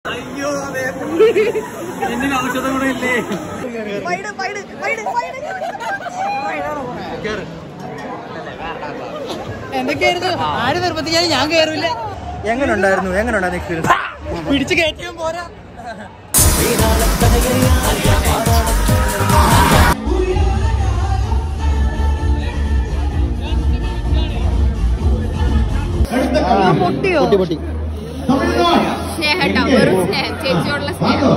അയ്യോ അതെ എന്തിന് ഔഷധം കൂടെ ഇല്ലേ വൈഡ് വൈഡ് വൈഡ് വൈഡ് എന്തൊക്കെയായിരുന്നു ആര് നിർബന്ധിക്കാനും ഞാൻ കയറില്ല എങ്ങനെ ഉണ്ടായിരുന്നു എങ്ങനെ ഉണ്ടായിരുന്നു എക്സ്പീരിയൻസ് പിടിച്ച് കയറ്റിയും പോരാ പൊട്ടിയോ പൊട്ടി പൊട്ടി സ്നേഹം കേട്ടോ വെറും സ്നേഹം ചേച്ചിയോടുള്ള സ്നേഹം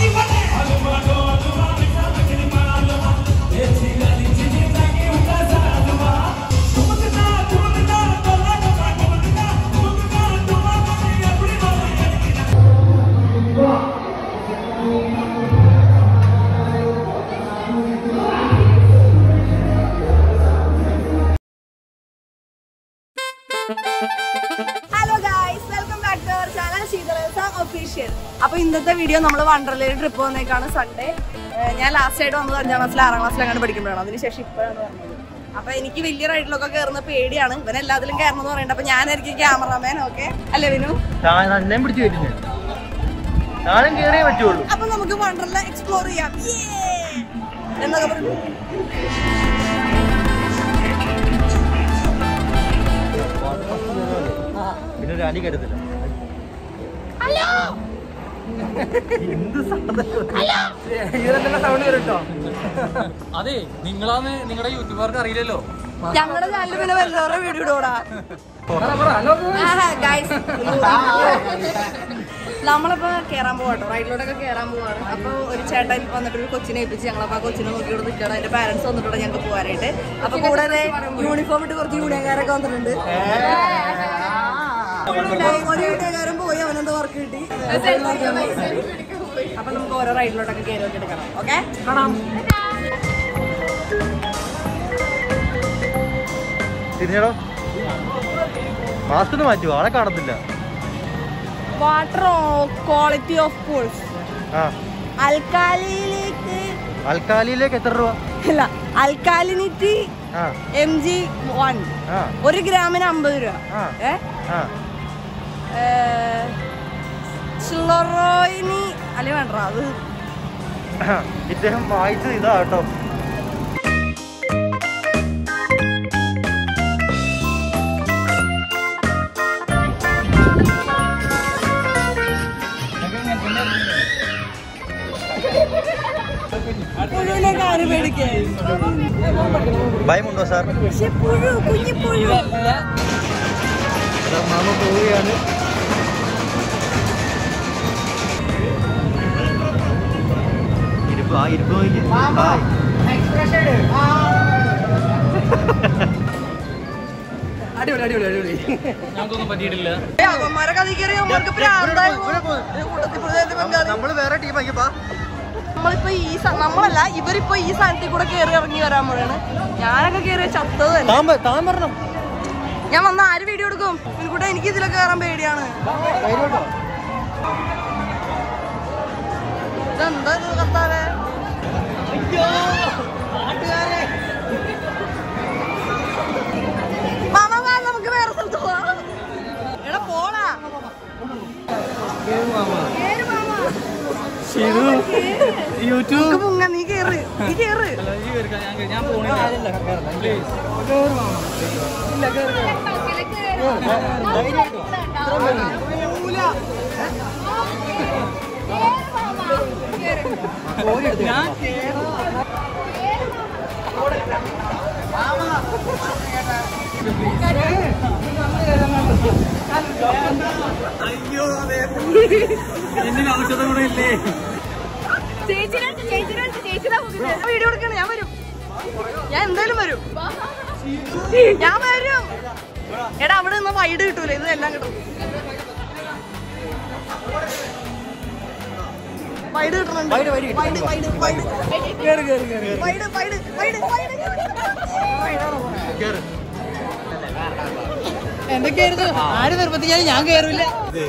hello guys welcome back to our channel ശീതളസ ഒഫീഷ്യൽ അപ്പൊ ഇന്നത്തെ വീഡിയോ നമ്മൾ വണ്ടർലയിൽ ട്രിപ്പ് വന്നേക്കാണ് സൺഡേ ഞാൻ ലാസ്റ്റ് ആയിട്ട് വന്നത് അഞ്ചാം ക്ലാസ്സിൽ ആറാം ക്ലാസ്സിൽ അങ്ങനെ പഠിക്കുമ്പോഴാണ് അതിനുശേഷം ഇപ്പോഴാണ് വന്നത് അപ്പൊ എനിക്ക് വലിയ റൈഡിലൊക്കെ കയറുന്ന പേടിയാണ് ഇവൻ എല്ലാത്തിലും കയറണം എന്ന് പറയണ്ട അപ്പൊ ഞാനായിരിക്കും ക്യാമറാമാൻ ഓക്കെ അല്ലേ വിനു തന്നെ പിടിച്ചു കയറ്റി ഞാനും കയറിയേ പറ്റുള്ളൂ അപ്പൊ നമുക്ക് വണ്ടർല എക്സ്പ്ലോർ ചെയ്യാം Yeah! എന്നൊക്കെ പറഞ്ഞു പിന്നെ ഒരു അടി കരുത്തില്ല എന്ത് സൗണ്ട് കേട്ടോ അതെ നിങ്ങളാന്ന് നിങ്ങളുടെ യൂട്യൂബർക്ക് അറിയില്ലല്ലോ ഞങ്ങളുടെ ചാനലിൽ പിന്നെ വല്ലവരുടെ വീഡിയോ ഇടൂടാ ഗൈസ് നമ്മളിപ്പോ കേറാൻ പോവാട്ടോ റൈഡിലോട്ടൊക്കെ കേറാൻ പോവാണ് അപ്പൊ ഒരു ചേട്ടൻ വന്നിട്ട് ഒരു കൊച്ചിനെ ഏൽപ്പിച്ച് ഞങ്ങളപ്പോ ആ കൊച്ചിനെ നോക്കിയോട് നിൽക്കണം അതിന്റെ പാരന്റ്സ് വന്നിട്ടുണ്ട് ഞങ്ങൾക്ക് പോകാനായിട്ട് അപ്പൊ കൂടാതെ യൂണിഫോം ഇട്ട് കുറച്ച് യൂണിയൻകാരൊക്കെ വന്നിട്ടുണ്ട് ഒരു യൂണിയൻകാരൻ പോയി അവനെന്തോ വർക്ക് കിട്ടി അപ്പൊ നമുക്ക് ഓരോ റൈഡിലോട്ടൊക്കെ കയറി നോക്കി എടുക്കണം ഓക്കെ തിരിഞ്ഞടോ മാസ്ക് ഒന്ന് മാറ്റുവോ ആളെ കാണത്തില്ല വാട്ടർ ക്വാളിറ്റി ഓഫ് പൂൾസ് ആ അൽക്കാലിയിലേക്ക് അൽക്കാലിയിലേക്ക് എത്ര രൂപ അല്ല അൽക്കാലിനിറ്റി ആ എം ജി വൺ ആ ഒരു ഗ്രാമിന് അമ്പത് രൂപ ആ. ഏ ആ സ്ലൊറോയിനി അല്ലെ വേണ്ട അത് ഇദ്ദേഹം വായിച്ചത് ഇതാ കേട്ടോ പുഴുവിനെ കാര്യം പേടിക്കേ ഭയമുണ്ടോ സാർ പക്ഷെ പുഴു കുഞ്ഞി പുഴു സാർ മാമ പോവുകയാണ് ഇരിപ്പ് ആ ഇരിപ്പ് നോക്കി ഹായ്. അടിപൊളി അടിപൊളി അടിപൊളി ഞങ്ങൾക്കൊന്നും പറ്റിയിട്ടില്ല അവന്മാരെ കഥ കയറി അവന്മാർക്ക് പ്രാന്തായി ഇവിടെ പോ, ഈ കൂട്ടത്തിൽ പുള്ളിയുടെ ബംഗാളി. നമ്മള് വേറെ ടീം ആക്കിയപ്പാ നമ്മളിപ്പോ ഈ സ- നമ്മളല്ല ഇവരിപ്പോ ഈ സ്ഥാനത്തിൽ കൂടെ കയറി ഇറങ്ങി വരാൻ പോവാണ് ഞാനൊക്കെ കയറിയ ചത്തത് തന്നെ താൻ പ- താൻ പറഞ്ഞോ ഞാൻ വന്ന ആര് വീഡിയോ എടുക്കും കൂടെ എനിക്ക് ഇതിലൊക്കെ കയറാൻ പേടിയാണ് ഇതെന്താ ഇത് കത്താവേ മാമ വാ, നമുക്ക് വേറെ സ്ഥലത്ത് പോവാം എടാ പോടാ കേറ് മാമ. യൂട്യൂബ് നമുക്ക് മുങ്ങ നീ കേറ് നീ കേറ് ഞാൻ പോണില്ല പ്ലീസ് അയ്യോ അതെ എന്തിന് ഔഷധം കൂടെ ഇല്ലേ വീഡിയോ എടുക്കണേ ഞാൻ വരും ഞാൻ എന്തായാലും വരും ഞാൻ വരും എടാ അവിടെ നിന്ന് വൈഡ് കിട്ടൂല ഇത് എല്ലാം കിട്ടും വൈഡ് കിട്ടുന്നുണ്ട് wide wide wide wide wide wide wide wide കേറ് എന്തൊക്കെയായിരുന്നു ആര് നിർബന്ധിക്കാനും ഞാൻ കയറില്ല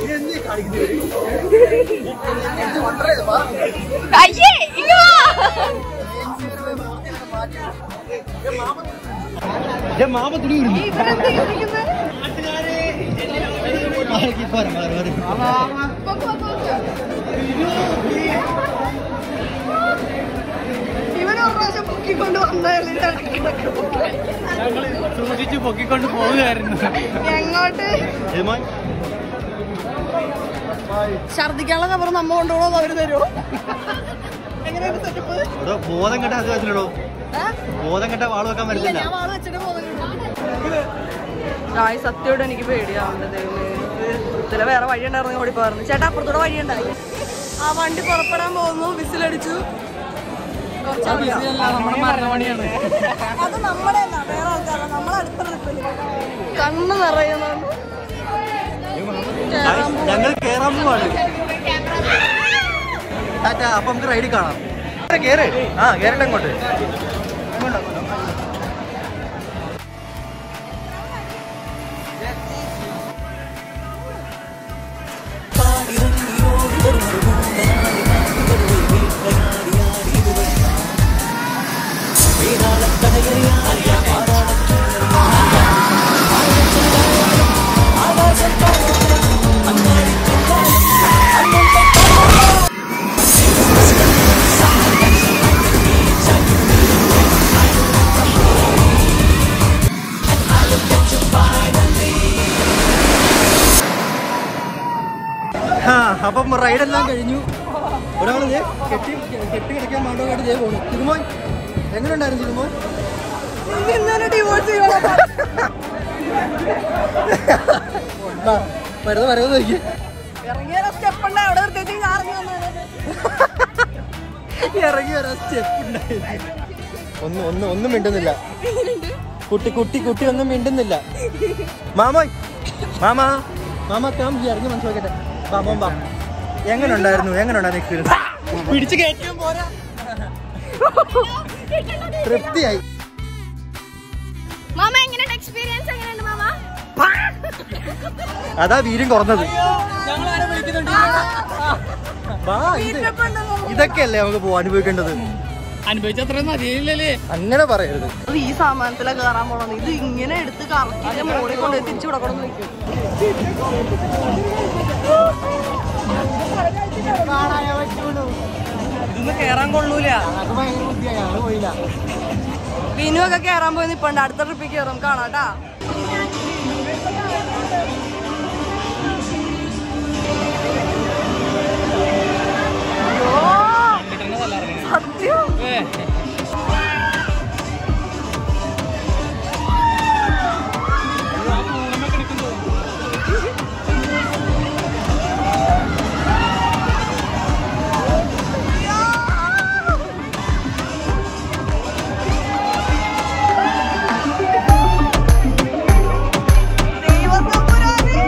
അയ്യേ ഇങ്ങ് വാ. ഞാൻ മാമ തുണി ഉരുളി ഇവരെന്താ ഇരിക്കുന്നത്? പോരാ മാറി മാറി പൊക്കോ, പൊക്കോ. പൊക്കിക്കൊണ്ട് വന്നതല്ലേ ഞങ്ങള് സൂക്ഷിച്ച് പൊക്കിക്കൊണ്ട് പോവുകയായിരുന്നു എങ്ങോട്ട് ഛർദിക്കാനുള്ള നമ്പർ നമ്മ കൊണ്ടുപോകണോ അവര് തരുമോ എങ്ങനെയാണ് സെറ്റപ്പ് ബോധം കെട്ട അസുഖത്തിലോ ബോധം കെട്ട വാള് വെക്കാൻ ഇല്ല പറ്റില്ല ഞാൻ വാള് വെച്ചിട്ട് പോകുന്നു ഗായ് സത്യമായിട്ട് എനിക്ക് പേടിയാവുന്നത് ഇതിലെ വേറെ വഴി ഉണ്ടായിരുന്നു ഓടി പോയിരുന്നു ചേട്ടാ അപ്പുറത്തൂടെ വഴി ഉണ്ടായി ആ വണ്ടി പുറപ്പെടാൻ പോകുന്നു വിസിലടിച്ചു കുറച്ച് ആൾക്കാര്. നമ്മുടെ മരണമണിയാണ് അത് നമ്മുടെ അല്ല വേറെ ആൾക്കാരല്ല നമ്മളെ അടുത്ത ട്രിപ്പിൽ കണ്ണ് നിറയുന്നുണ്ട് കേറാൻ പോകും. ഞങ്ങൾ കേറാൻ പോവാണ് ടാറ്റ അപ്പൊ നമുക്ക് റൈഡിൽ കാണാം കേറ് ആ കേരളം ഇങ്ങോട്ട് ആ അപ്പം റൈഡെല്ലാം കഴിഞ്ഞു ഒരാള് ദേ കെട്ടി കെട്ടി കിടക്കാൻ മാണ്ടോട്ട് ദേ പോണു സിനിമോൻ എങ്ങനെയുണ്ടായിരുന്നു സിനിമോൻ ഇനി ഇന്നലെ divorce ചെയ്യണം. വരുന്നത് വരുന്നത് നോക്കി ഇറങ്ങിയ സ്റ്റെപ്പ് ഉണ്ട് അവിടെ നിർത്തിയിട്ട് ഞാൻ ഇറങ്ങി വന്നത് ഇറങ്ങി വരാൻ സ്റ്റെപ്പ് ഉണ്ടായിരുന്നു ഒന്നും ഒന്നും ഒന്നും മിണ്ടുന്നില്ല കുട്ടി കുട്ടി കുട്ടി ഒന്നും മിണ്ടുന്നില്ല മാമോയ് മാമ മാമ കാം ഇറങ്ങി മനസ്സിലാക്കട്ടെ മാമോൻ ബാ എങ്ങനെ ഉണ്ടായിരുന്നു എങ്ങനെ ഉണ്ടായിരുന്നു എക്സ്പീരിയൻസ് പിടിച്ച് കയറ്റാൻ പോരാ തൃപ്തിയായി മാമ എങ്ങനെയുണ്ട് എക്സ്പീരിയൻസ് എങ്ങനെയുണ്ട് മാമ അതാ വീര്യം കുറഞ്ഞത് ഞങ്ങൾ ആരെ വിളിക്കുന്നുണ്ട് വാ, ഇത് ഇതൊക്കെയല്ലേ നമുക്ക് പോ അനുഭവിക്കേണ്ടത് അനുഭവിച്ച അത്രയും മതിയില്ലല്ലേ അങ്ങനെ പറയരുത് അത് ഈ സാമാനത്തിലെ കയറാൻ പോണത് ഇത് ഇങ്ങനെ എടുത്ത് കറക്കിന്റെ മുകളിൽ കൊണ്ട് തിരിച്ചു ഇവിടെ കൊണ്ട് വെക്കും ഇതൊന്നും കേറാൻ കൊള്ളൂല വിനു ഒക്കെ കയറാൻ പോയി നിപ്പണ്ട് അടുത്ത ട്രിപ്പിൽ കയറും കാണാട്ടാ സത്യം ദൈവത്തമ്പുരാനേ.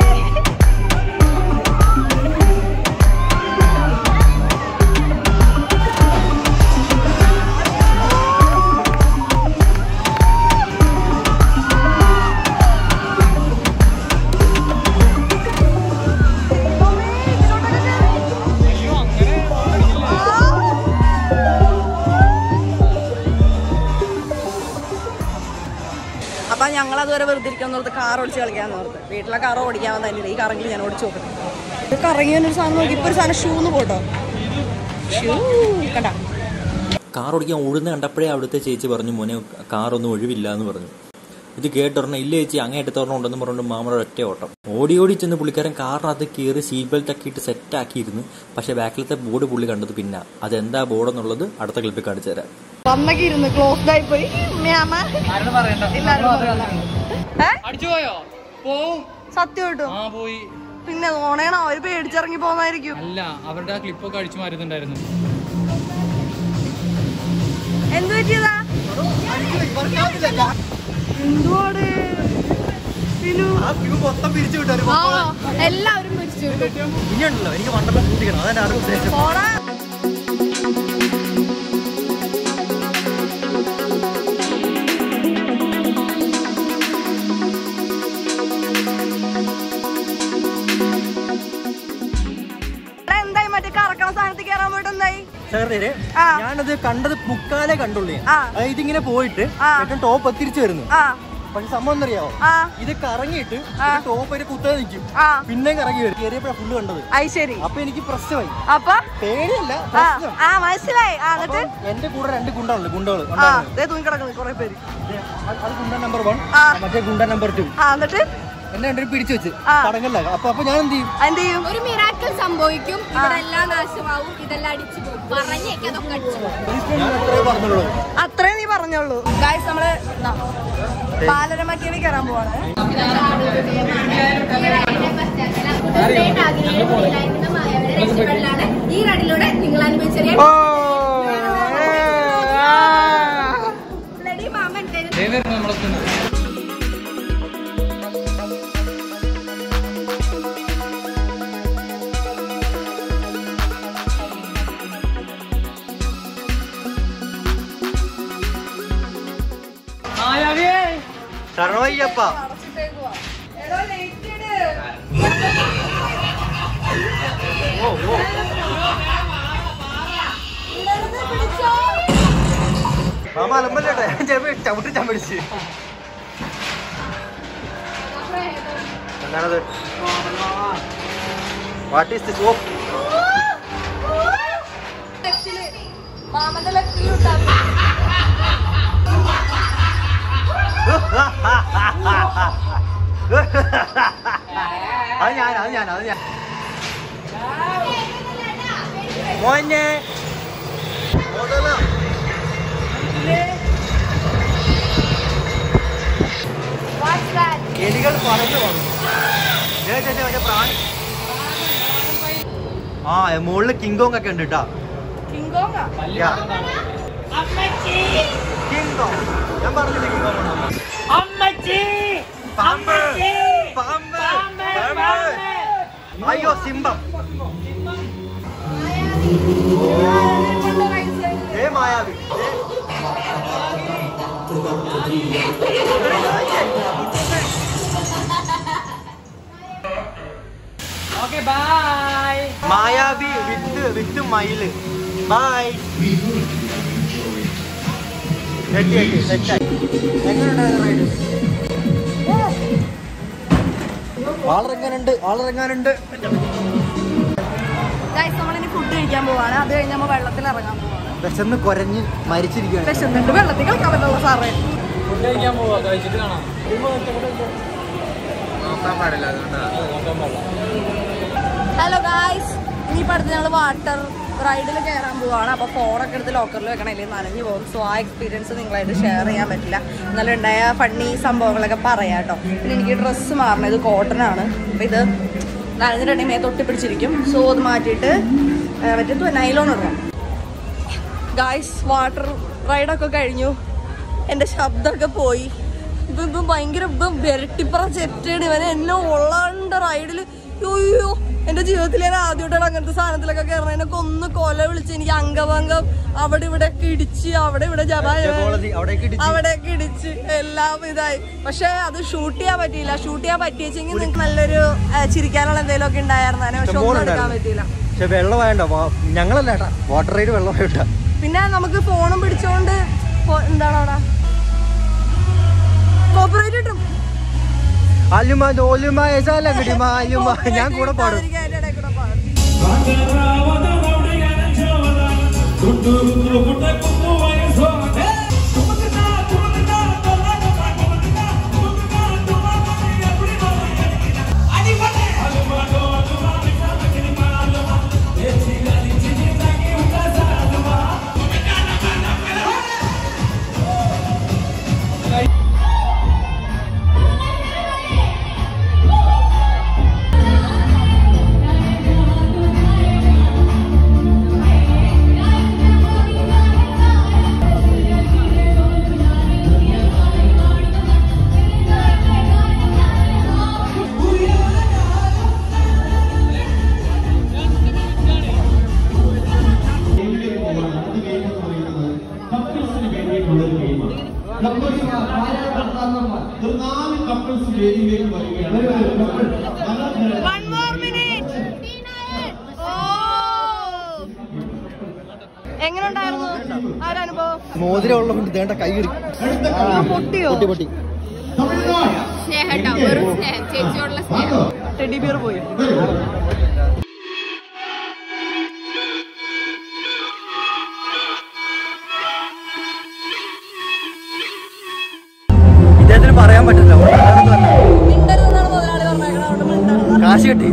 അപ്പൊ ഞങ്ങൾ അതുവരെ വെറുതെ ഇരിക്കാൻ ഓർത്ത് കാർ ഓടിച്ച് കളിക്കാൻ ഓർത്ത് വീട്ടിലെ കാർ ഓടിക്കാൻ തന്നെ ഈ കാറെങ്കിലും ഞാൻ ഓടിച്ചു നോക്കട്ടെ ഇത് കറങ്ങിയ ഒരു സാധനം നോക്കി ഇപ്പൊ ഒരു സാധനം ഷൂന്ന് പോട്ടോ ഷൂ കണ്ട കാർ ഓടിക്കാൻ ഓടുന്ന കണ്ടപ്പോഴേ അവിടുത്തെ ചേച്ചി പറഞ്ഞു മോനെ കാറൊന്നും ഒഴിവില്ല എന്ന് പറഞ്ഞു ഇത് കേട്ടൊരെണ്ണം ഇല്ല ചേച്ചി അങ്ങേറ്റത്തെ ഒരെണ്ണം ഉണ്ടെന്ന് പറഞ്ഞുകൊണ്ട് മാമയുടെ ഒറ്റ ഓട്ടം ഓടി ഓടി ചെന്ന് പുള്ളിക്കാരൻ കാറിനകത്ത് കയറി സീറ്റ് ബെൽറ്റ് ഒക്കെ ഇട്ട് സെറ്റ് ആക്കിയിരുന്നു പക്ഷെ ബാക്കിലത്തെ ബോർഡ് പുള്ളി കണ്ടത് പിന്നെ അതെന്താ ബോർഡ് എന്നുള്ളത് അടുത്ത ക്ലിപ്പിൽ കാണിച്ചു തരാം വന്നൊക്കെ ഇരുന്ന് ക്ലോസ്ഡ് ആയി പോയി മ്യാമ ആരോട് പറയണ്ട എല്ലാവരും പറയണ്ട. ഏ? അടിച്ചു പോയോ പോവും സത്യം കേട്ടോ ആ പോയി പിന്നെ ഓണേണോ അവര് പേടിച്ചിറങ്ങി പോകുന്നതായിരിക്കും അല്ല അവരുടെ ആ ക്ലിപ്പൊക്കെ അടിച്ചു മാറ്റുന്നുണ്ടായിരുന്നു എന്ത് പറ്റിയതാ എന്തുവാട് വിനു ആ വ്യൂ മൊത്തം പിരിച്ചു വിട്ടാരും ആ എല്ലാവരും പിടിച്ചു ഇനിയുണ്ടല്ലോ എനിക്ക് വണ്ടർല പൂട്ടിക്കണം അതാണ് ആരുടെ ഉദ്ദേശം പോടാ എടാ, എന്തായി മറ്റേ കറക്കണ സാധനത്തിൽ കയറാൻ പോയിട്ട് എന്തായി ശങ്കരതേരെ ആ. ഞാനത് കണ്ടത് മുക്കാലേ കണ്ടുള്ളൂ ഞാൻ. ആ. അതായത് ഇതിങ്ങനെ പോയിട്ട് ആ. ഏറ്റവും ടോപ്പ് തിരിച്ചു വരുന്നു ആ പക്ഷെ സംഭവം എന്നറിയാവോ ആ ഇത് കറങ്ങിയിട്ട് ആ. ടോപ്പ് ഒരു കുത്തേ നിൽക്കും ആ പിന്നെ കറങ്ങി വരും കയറിയപ്പോഴാ ഫുള്ള് കണ്ടത് അത് ശരി അപ്പൊ എനിക്ക് പ്രശ്നമായി അപ്പൊ പേടിയല്ല ആ പ്രശ്നം ആ മനസ്സിലായി ആ എന്നിട്ട് അപ്പം എന്റെ കൂടെ രണ്ട് ഗുണ്ടകളുണ്ട് ഗുണ്ടകൾ ആ ദേ തൂങ്ങി കിടക്കുന്നു കുറെ പേര് അത് ഗുണ്ട നമ്പർ വൺ ആ. മറ്റേ ഗുണ്ട നമ്പർ ടു ആ എന്നിട്ട് എന്നെ രണ്ടുപേരും പിടിച്ചു വെച്ച് ആ. തടങ്കല്ല അപ്പൊ അപ്പൊ ഞാൻ എന്ത് ചെയ്യും എന്ത് ചെയ്യും ഒരു മിറാക്കിൾ സംഭവിക്കും ഇവിടെ എല്ലാം നാശമാവും ഇതെല്ലാം അടിച്ചു പോകും പറഞ്ഞേക്ക് അതൊക്കെ അടിച്ചു പോകും ഞാൻ അത്രേ പറഞ്ഞുള്ളൂ അത്രേ നീ പറഞ്ഞോളൂ ഗായ്സ് നമ്മള് ദാ, പാലരമക്കേരി കയറാൻ പോവാണ് ഈ റഡിലൂടെ നിങ്ങൾ അനുഭവിച്ചറിയാൻ മാമൻ തരും നമ്മളെ ശരണയ്യപ്പ ഓ ഓ മാമ അലമ്പല്ലേട്ടെ ചവിട്ടി ചമ്മടിച്ച് എന്താണത് വാട്ട് ഈസ് ദിസ് ഓ മാമന്റെ ലെഫ്റ്റിലുണ്ടാവും അത് ഞാൻ അത് ഞാൻ അത് ഞാൻ മോനെ മോതല എലികൾ പറഞ്ഞു വന്നു ഏ ചേച്ചി മറ്റേ പ്രാണി ആ മുകളില് കിങ്കോങ് ഒക്കെ ഉണ്ട് കേട്ടാ കിങ്കോങ്ങാ കിങ്കോങ് ഞാൻ പറഞ്ഞില്ലേ കിങ്കോങ് പാമ്പ് പാമ്പ് പാമ്പ് അയ്യോ സിംഹം ഏ മായാവി ഏ. ഓക്കെ ബൈ മായാവി വിത്ത് വിത്ത് മയില് ബൈ എട്ടി എട്ടി സെറ്റായി എങ്ങനെയുണ്ടായിരുന്നു റൈഡ് ആളിറങ്ങാനുണ്ട് ആളിറങ്ങാനുണ്ട് ഗായ്സ് നമ്മളിനി ഫുഡ് കഴിക്കാൻ പോവാണ് അത് കഴിഞ്ഞ് നമ്മൾ വെള്ളത്തിൽ ഇറങ്ങാൻ പോവാണ് വിശന്ന് കൊരഞ്ഞ് മരിച്ചിരിക്കുകയാണ് വിശന്നിട്ട് വെള്ളത്തിൽ കളിക്കാൻ പറ്റുള്ള സാറേ ഫുഡ് കഴിക്കാൻ പോവാ കഴിച്ചിട്ട് കാണാം ഹലോ ഗായ്സ് ഇനിയിപ്പോൾ അടുത്ത് ഞങ്ങൾ വാട്ടർ റൈഡിൽ കയറാൻ പോവാണ് അപ്പോൾ ഫോണൊക്കെ എടുത്ത് ലോക്കറിൽ വെക്കണം അല്ലെങ്കിൽ നനഞ്ഞു പോകും സോ ആ എക്സ്പീരിയൻസ് നിങ്ങളായിട്ട് ഷെയർ ചെയ്യാൻ പറ്റില്ല എന്നാലും ഉണ്ടായ ഫണ്ണി സംഭവങ്ങളൊക്കെ പറയാം കേട്ടോ പിന്നെ എനിക്ക് ഡ്രസ്സ് മാറണം ഇത് കോട്ടൺ ആണ് അപ്പോൾ ഇത് നനഞ്ഞിട്ടുണ്ടെങ്കിൽ മേ തൊട്ടി പിടിച്ചിരിക്കും സോ അത് മാറ്റിയിട്ട് ആ, മറ്റേ നൈലോൺ ഇടണം ഗായ്സ് വാട്ടർ റൈഡൊക്കെ കഴിഞ്ഞു എൻ്റെ ശബ്ദമൊക്കെ പോയി ഇത് ഇത് ഭയങ്കര ഇത് വിരട്ടിപ്പറ ചെറ്റാണ് ഇവനെ എന്നെ ഉള്ളാണ്ട് റൈഡിൽ അയ്യോ എൻ്റെ ജീവിതത്തിൽ ഞാൻ ആദ്യമായിട്ടാണ് അങ്ങനത്തെ സാധനത്തിലൊക്കെ കയറണം എന്നെ കൊന്ന് കൊല വിളിച്ച് എനിക്ക് അംഗഭംഗം അവിടെ ഇവിടെ ഒക്കെ ഇടിച്ച് അവിടെ ഇവിടെ ജപാ കോളേജ് അവിടേക്ക് ഇടിച്ച് അവിടെയൊക്കെ ഇടിച്ച് എല്ലാം ഇതായി പക്ഷെ അത് ഷൂട്ട് ചെയ്യാൻ പറ്റിയില്ല ഷൂട്ട് ചെയ്യാൻ പറ്റിയെങ്കിൽ നിങ്ങൾക്ക് നല്ലൊരു ആ, ചിരിക്കാനുള്ള എന്തെങ്കിലും ഒക്കെ ഉണ്ടായിരുന്നേ പക്ഷെ ഒന്നും എടുക്കാൻ പറ്റിയില്ല പക്ഷെ വെള്ളമായണ്ട ഞങ്ങളല്ല ഏട്ടാ വാട്ടർ റൈഡ് വെള്ളമായിട്ടാ പിന്നെ നമുക്ക് ഫോണും പിടിച്ചോണ്ട് പോ- എന്താണ് അവിടെ കോപ്പറേറ്റ് കിട്ടും അലുമ തോലുമ ഏസാലഗടിമ അലുമ ഞാൻ കൂടെ പാടും അതിന്റെ ഇടയിൽ കൂടെ പാടും One more minute. Oh. എങ്ങനെയുണ്ടായിരുന്നു ആ ഒരു അനുഭവം മോതിരം ഉള്ളതുകൊണ്ട് ദേണ്ട കൈ ഇടി ആ, പൊട്ടിയോ പൊട്ടി പൊട്ടി സ്നേഹം കേട്ടോ വെറും സ്നേഹം ചേച്ചിയോടുള്ള സ്നേഹം ടെഡി ബിയർ പോയി ഇദ്ദേഹത്തിന് പറയാൻ പറ്റില്ല ഓടാണെന്ന് പറഞ്ഞാ. മിണ്ടരുതെന്നാണ് മുതലാളി പറഞ്ഞേക്കണത് അതുകൊണ്ട് മിണ്ടരുത് കാശ് കിട്ടി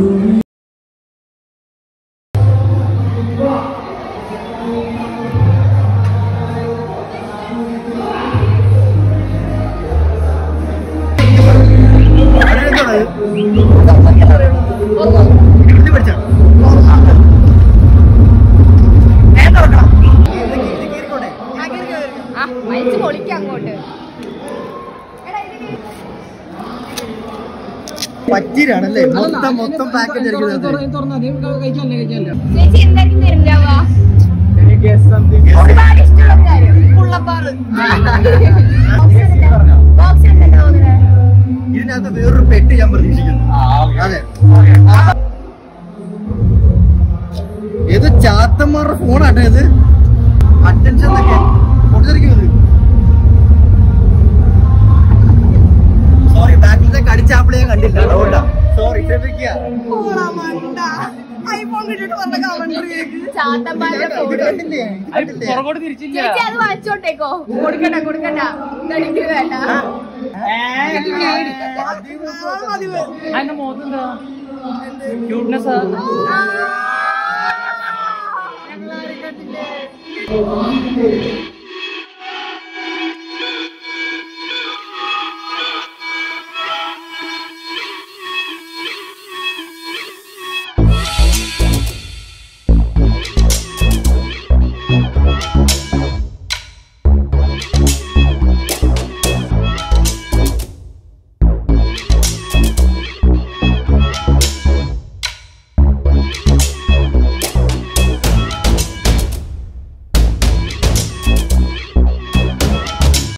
ആ വലിച്ചു പൊളിക്കാം അങ്ങോട്ട് പറ്റിരാണല്ലേ മൊത്തം മൊത്തം പാക്കറ്റ് ഇരിക്കുന്നത് ചേച്ചി എന്തായിരിക്കും തരുന്നുണ്ടാവുക ഒരുപാട് ഇഷ്ടമുള്ള കാര്യം പുള്ളപ്പാറ് ബോക്സ് എന്താ ഇതിനകത്ത് വേറൊരു പെട്ട് ഞാൻ പ്രതീക്ഷിക്കുന്നു അതെ ഏത് ചാത്തന്മാരുടെ ഫോണാട്ടോ ഇത് അറ്റൻഷൻ എന്നൊക്കെ പൊട്ടിത്തെറിക്കുന്നത് സോറി ബാക്കിലത്തെ കടിച്ചാപ്പിളെ ഞാൻ കണ്ടില്ല അതുകൊണ്ടാ സോറി ക്ഷമിക്കുക ഐഫോൺ കിട്ടിയിട്ട് പറഞ്ഞ കമന്ററി കേക്ക് ചാത്തന്മാരുടെ ഇത് ഫോണ് കണ്ടില്ലേ കണ്ടില്ലേ പുറകോട്ട് തിരിച്ചില്ല ചേച്ചി അത് വാങ്ങിച്ചോട്ടേക്കോ കൊടുക്കണ്ട കൊടുക്കണ്ട ഇതെനിക്ക് വേണ്ട പതിവ് അതിന്റെ മുഖത്തെന്താ ക്യൂട്ട്നെസ് ആ.